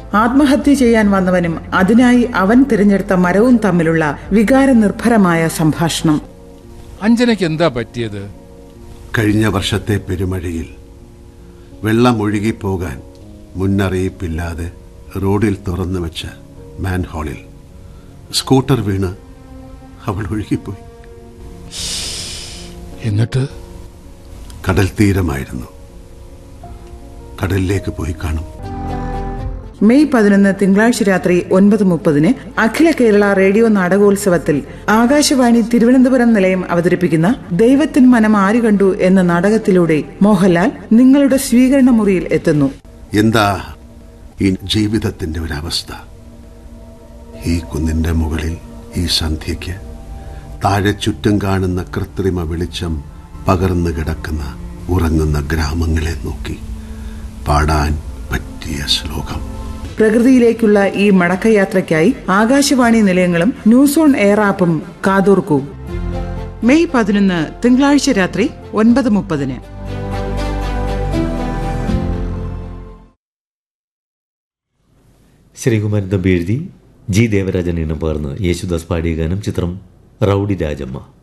ആത്മഹത്യ ചെയ്യാൻ വന്നവനും അതിനായി അവൻ തിരഞ്ഞെടുത്ത മരവും തമ്മിലുള്ള വികാരനിർഭരമായ സംഭാഷണം അഞ്ജനയ്ക്ക് എന്താ പറ്റിയത് കഴിഞ്ഞ വർഷത്തെ പെരുമഴയിൽ വെള്ളം ഒഴുകിപ്പോകാൻ മുന്നറിയിപ്പില്ലാതെ റോഡിൽ തുറന്നു വെച്ച മാൻഹോളിൽ സ്കൂട്ടർ വീണ് അവൾ ഒഴുകിപ്പോയി എന്നിട്ട് കടൽ തീരമായിരുന്നു കടലിലേക്ക് പോയി കാണും മെയ് പതിനൊന്ന് തിങ്കളാഴ്ച രാത്രി ഒൻപത് മുപ്പതിന് അഖില കേരള റേഡിയോ നാടകോത്സവത്തിൽ ആകാശവാണി തിരുവനന്തപുരം നിലയം അവതരിപ്പിക്കുന്ന ദൈവത്തിൻ മനം ആര് കണ്ടു എന്ന നാടകത്തിലൂടെ മോഹൻലാൽ നിങ്ങളുടെ സ്വീകരണ മുറിയിൽ എത്തുന്നു എന്താ ഈ ജീവിതത്തിന്റെ ഒരവസ്ഥ ഈ കുന്നിന്റെ മുകളിൽ ഈ സന്ധ്യയ്ക്ക് താഴെ ചുറ്റും കാണുന്ന കൃത്രിമ വെളിച്ചം പകർന്നു കിടക്കുന്ന ഉറങ്ങുന്ന ഗ്രാമങ്ങളെ നോക്കി പാടാൻ പറ്റിയ ശ്ലോകം പ്രകൃതിയിലേക്കുള്ള ഈ മടക്കയാത്രയ്ക്കായി ആകാശവാണി നിലയങ്ങളും ന്യൂസ് ഓൺ എയർ ആപ്പും കാതോർക്കൂ മെയ് പതിനൊന്ന് തിങ്കളാഴ്ച രാത്രി ഒൻപത് മുപ്പതിന് ശ്രീകുമാരൻ തമ്പി എഴുതി ജി ദേവരാജൻ ഇനം പകർന്ന് യേശുദാസ് പാടിയ ഗാനം ചിത്രം റൌഡി രാജമ്മ